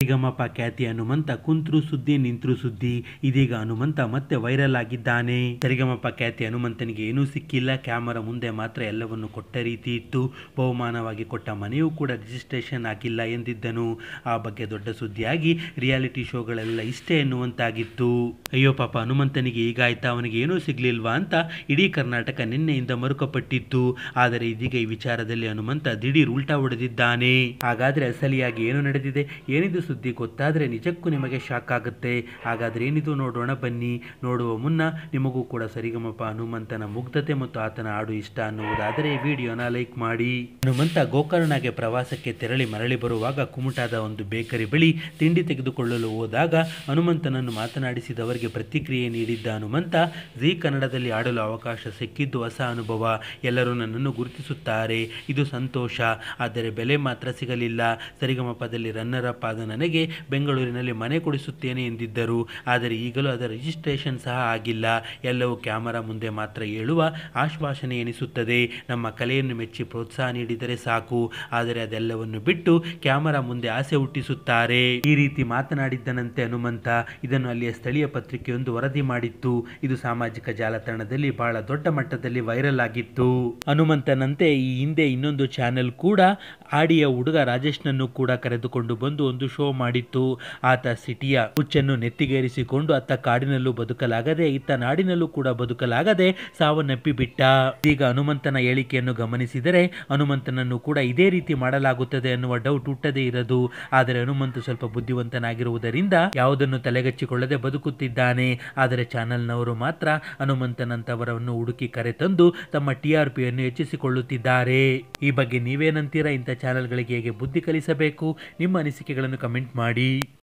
ನಿಗಮಪ ಖ್ಯಾತಿ ಹನುಮಂತ ಕುಂತ್ರು ಸುದ್ದಿ ನಿಂತ್ರು ಸುದ್ದಿ ಇದೀಗ ಹನುಮಂತ ಮತ್ತೆ ವೈರಲ್ ಆಗಿದ್ದಾನೆ ಸರಿಗಮಪ ಖ್ಯಾತಿ ಹನುಮಂತನಿಗೆ ಏನೂ ಸಿಕ್ಕಿಲ್ಲ ಕ್ಯಾಮರಾ ಮುಂದೆ ಮಾತ್ರ ಎಲ್ಲವನ್ನು ಕೊಟ್ಟ ರೀತಿ ಇತ್ತು ಬಹುಮಾನವಾಗಿ ಕೊಟ್ಟ ಮನೆಯೂ ಕೂಡ ರಿಜಿಸ್ಟ್ರೇಷನ್ ಆಗಿಲ್ಲ ಎಂದಿದ್ದನು ಆ ಬಗ್ಗೆ ದೊಡ್ಡ ಸುದ್ದಿಯಾಗಿ ರಿಯಾಲಿಟಿ ಶೋಗಳೆಲ್ಲ ಇಷ್ಟೇ ಎನ್ನುವಂತಾಗಿತ್ತು ಅಯ್ಯೋ ಪಾಪ ಹನುಮಂತನಿಗೆ ಈಗಾಯ್ತಾ ಅವನಿಗೆ ಏನೂ ಸಿಗ್ಲಿಲ್ವಾ ಅಂತ ಇಡೀ ಕರ್ನಾಟಕ ನಿನ್ನೆಯಿಂದ ಮರುಕಪಟ್ಟಿತ್ತು ಆದರೆ ಇದೀಗ ಈ ವಿಚಾರದಲ್ಲಿ ಹನುಮಂತ ದಿಢೀರ್ ಉಲ್ಟಾ ಹೊಡೆದಿದ್ದಾನೆ ಹಾಗಾದ್ರೆ ಅಸಲಿಯಾಗಿ ಏನು ನಡೆದಿದೆ ಏನಿದು ಸುದ್ದಿ ಗೊತ್ತಾದ್ರೆ ನಿಜಕ್ಕೂ ನಿಮಗೆ ಶಾಕ್ ಆಗುತ್ತೆ ಹಾಗಾದ್ರೆ ಏನಿದು ನೋಡೋಣ ಬನ್ನಿ ನೋಡುವ ಮುನ್ನ ನಿಮಗೂ ಕೂಡ ಸರಿಗಮಪ ಹನುಮಂತನ ಮುಗ್ಧತೆ ಮತ್ತು ಆತನ ಹಾಡು ಇಷ್ಟ ಅನ್ನುವುದಾದರೆ ಈ ವಿಡಿಯೋನ ಲೈಕ್ ಮಾಡಿ ಹನುಮಂತ ಗೋಕರ್ಣಗೆ ಪ್ರವಾಸಕ್ಕೆ ತೆರಳಿ ಮರಳಿ ಬರುವಾಗ ಕುಮಟಾದ ಒಂದು ಬೇಕರಿ ಬಳಿ ತಿಂಡಿ ತೆಗೆದುಕೊಳ್ಳಲು ಹೋದಾಗ ಹನುಮಂತನನ್ನು ಮಾತನಾಡಿಸಿದವರಿಗೆ ಪ್ರತಿಕ್ರಿಯೆ ನೀಡಿದ್ದ ಹನುಮಂತ ಜಿ ಕನ್ನಡದಲ್ಲಿ ಆಡಲು ಅವಕಾಶ ಸಿಕ್ಕಿದ್ದು ಹೊಸ ಅನುಭವ ಎಲ್ಲರೂ ನನ್ನನ್ನು ಗುರುತಿಸುತ್ತಾರೆ ಇದು ಸಂತೋಷ ಆದರೆ ಬೆಲೆ ಮಾತ್ರ ಸಿಗಲಿಲ್ಲ ಸರಿಗಮಪದಲ್ಲಿ ರನ್ನರ್ ಅಪ್ ಆದ ನನಗೆ ಬೆಂಗಳೂರಿನಲ್ಲಿ ಮನೆ ಕೊಡಿಸುತ್ತೇನೆ ಎಂದಿದ್ದರು ಆದರೆ ಈಗಲೂ ಅದರ ರಿಜಿಸ್ಟ್ರೇಷನ್ ಸಹ ಆಗಿಲ್ಲ ಎಲ್ಲವೂ ಕ್ಯಾಮರಾ ಮುಂದೆ ಮಾತ್ರ ಹೇಳುವ ಆಶ್ವಾಸನೆ ಎನಿಸುತ್ತದೆ ನಮ್ಮ ಕಲೆಯನ್ನು ಮೆಚ್ಚಿ ಪ್ರೋತ್ಸಾಹ ನೀಡಿದರೆ ಸಾಕು ಆದರೆ ಅದೆಲ್ಲವನ್ನು ಬಿಟ್ಟು ಕ್ಯಾಮರಾ ಮುಂದೆ ಆಸೆ ಹುಟ್ಟಿಸುತ್ತಾರೆ ಈ ರೀತಿ ಮಾತನಾಡಿದ್ದನಂತೆ ಹನುಮಂತ ಇದನ್ನು ಅಲ್ಲಿಯ ಸ್ಥಳೀಯ ಪತ್ರಿಕೆಯೊಂದು ವರದಿ ಮಾಡಿತ್ತು ಇದು ಸಾಮಾಜಿಕ ಜಾಲತಾಣದಲ್ಲಿ ಬಹಳ ದೊಡ್ಡ ಮಟ್ಟದಲ್ಲಿ ವೈರಲ್ ಆಗಿತ್ತು ಹನುಮಂತನಂತೆ ಈ ಹಿಂದೆ ಇನ್ನೊಂದು ಚಾನೆಲ್ ಕೂಡ ಆಡಿಯ ಹುಡುಗ ರಾಜೇಶ್ನನ್ನು ಕೂಡ ಕರೆದುಕೊಂಡು ಬಂದು ಒಂದು ಶೋ ಮಾಡಿತ್ತು ಆತ ಸಿಟಿಯ ಹುಚ್ಚನ್ನು ನೆತ್ತಿಗೇರಿಸಿಕೊಂಡು ಅತ್ತ ಕಾಡಿನಲ್ಲೂ ಬದುಕಲಾಗದೆ ಇತ್ತ ನಾಡಿನಲ್ಲೂ ಕೂಡ ಬದುಕಲಾಗದೆ ಸಾವನ್ನಪ್ಪಿ ಬಿಟ್ಟ ಈಗ ಹನುಮಂತನ ಹೇಳಿಕೆಯನ್ನು ಗಮನಿಸಿದರೆ ಹನುಮಂತನನ್ನು ಕೂಡ ಇದೇ ರೀತಿ ಮಾಡಲಾಗುತ್ತದೆ ಅನ್ನುವ ಡೌಟ್ ಹುಟ್ಟದೇ ಇರದು ಆದರೆ ಹನುಮಂತ ಸ್ವಲ್ಪ ಬುದ್ಧಿವಂತನಾಗಿರುವುದರಿಂದ ಯಾವುದನ್ನು ತಲೆಗಚ್ಚಿಕೊಳ್ಳದೆ ಬದುಕುತ್ತಿದ್ದಾನೆ ಆದರೆ ಚಾನೆಲ್ನವರು ಮಾತ್ರ ಹನುಮಂತನಂತವರನ್ನು ಹುಡುಕಿ ಕರೆತಂದು ತಮ್ಮ ಟಿ ಆರ್ ಪಿಯನ್ನು ಹೆಚ್ಚಿಸಿಕೊಳ್ಳುತ್ತಿದ್ದಾರೆ ಈ ಬಗ್ಗೆ ನೀವೇನಂತೀರಾ ಇಂಥ ಚಾನೆಲ್ಗಳಿಗೆ ಹೇಗೆ ಬುದ್ಧಿ ಕಲಿಸಬೇಕು ನಿಮ್ಮ ಅನಿಸಿಕೆಗಳನ್ನು ಕಮೆಂಟ್ ಮಾಡಿ